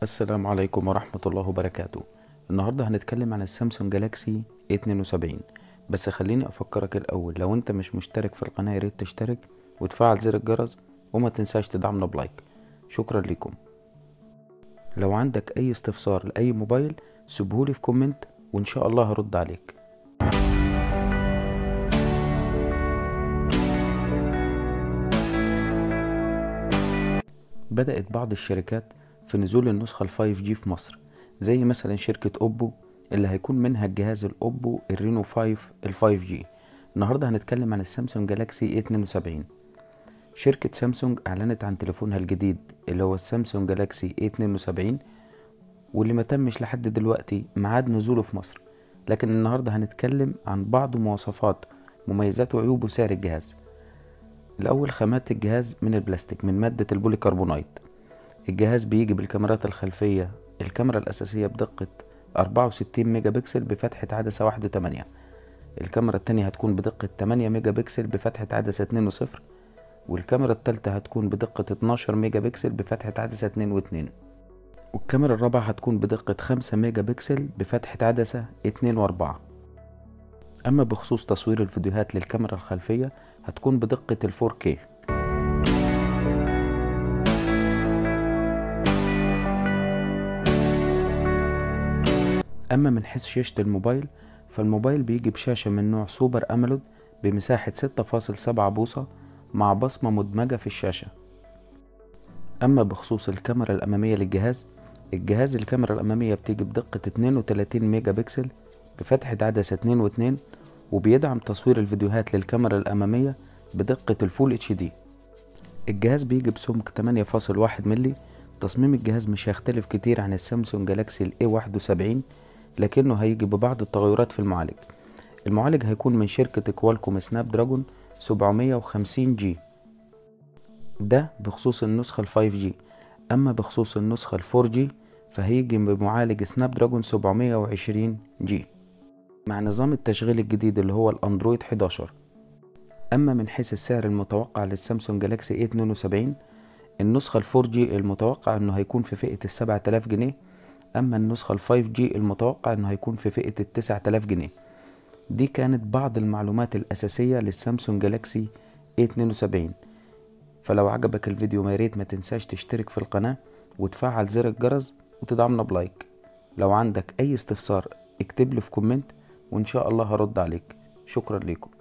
السلام عليكم ورحمة الله وبركاته النهاردة هنتكلم عن السامسونج جالاكسي A72 بس خليني أفكرك الأول لو أنت مش مشترك في القناة ياريت تشترك وتفعل زر الجرس وما تنساش تدعمنا بلايك شكرا لكم لو عندك أي استفسار لأي موبايل سيبهولي في كومنت وإن شاء الله هرد عليك بدأت بعض الشركات في نزول النسخة الفايف جي في مصر زي مثلا شركة أوبو اللي هيكون منها الجهاز الأوبو الرينو 5 الفايف جي النهاردة هنتكلم عن السامسونج جالاكسي 72 شركة سامسونج أعلنت عن تليفونها الجديد اللي هو السامسونج جالاكسي 72 واللي ما تمش لحد دلوقتي ميعاد نزوله في مصر لكن النهاردة هنتكلم عن بعض مواصفات مميزات وعيوب وسعر الجهاز الأول خامات الجهاز من البلاستيك من مادة البوليكربونايت الجهاز بيجي بالكاميرات الخلفية الكاميرا الأساسية بدقة 64 ميجا بكسل بفتحة عدسة واحد تمانية الكاميرا التانية هتكون بدقة 8 ميجا بكسل بفتحة عدسة اتنين وصفر والكاميرا التالتة هتكون بدقة 12 ميجا بكسل بفتحة عدسة اتنين واتنين والكاميرا الرابعة هتكون بدقة 5 ميجا بكسل بفتحة عدسة اتنين واربعة أما بخصوص تصوير الفيديوهات للكاميرا الخلفية هتكون بدقة الفور كي أما من حيث شاشة الموبايل فالموبايل بيجي بشاشة من نوع سوبر أمولود بمساحة 6.7 بوصة مع بصمة مدمجة في الشاشة أما بخصوص الكاميرا الأمامية للجهاز الجهاز الكاميرا الأمامية بتيجي بدقة 32 ميجا بكسل بفتحة عدسة 2 و2 وبيدعم تصوير الفيديوهات للكاميرا الأمامية بدقة الفول اتش دي الجهاز بيجي بسمك 8.1 ملي تصميم الجهاز مش هيختلف كتير عن السامسونج جالاكسي ال A71 لكنه هيجي ببعض التغيرات في المعالج المعالج هيكون من شركة كوالكوم سناب دراجون 750 جي ده بخصوص النسخة الفايف جي أما بخصوص النسخة الفور جي فهيجي بمعالج سناب دراجون 720 جي مع نظام التشغيل الجديد اللي هو الأندرويد 11 أما من حيث السعر المتوقع للسامسونج جالاكسي A72 النسخة الفور جي المتوقع انه هيكون في فئة السبعة آلاف جنيه اما النسخة الفايف جي المتوقع انه هيكون في فئة التسعة آلاف جنيه دي كانت بعض المعلومات الأساسية للسامسونج جالاكسي A72 فلو عجبك الفيديو ما ياريت ما تنساش تشترك في القناة وتفعل زر الجرس وتدعمنا بلايك لو عندك أي استفسار اكتب لي في كومنت وإن شاء الله هرد عليك شكرا لكم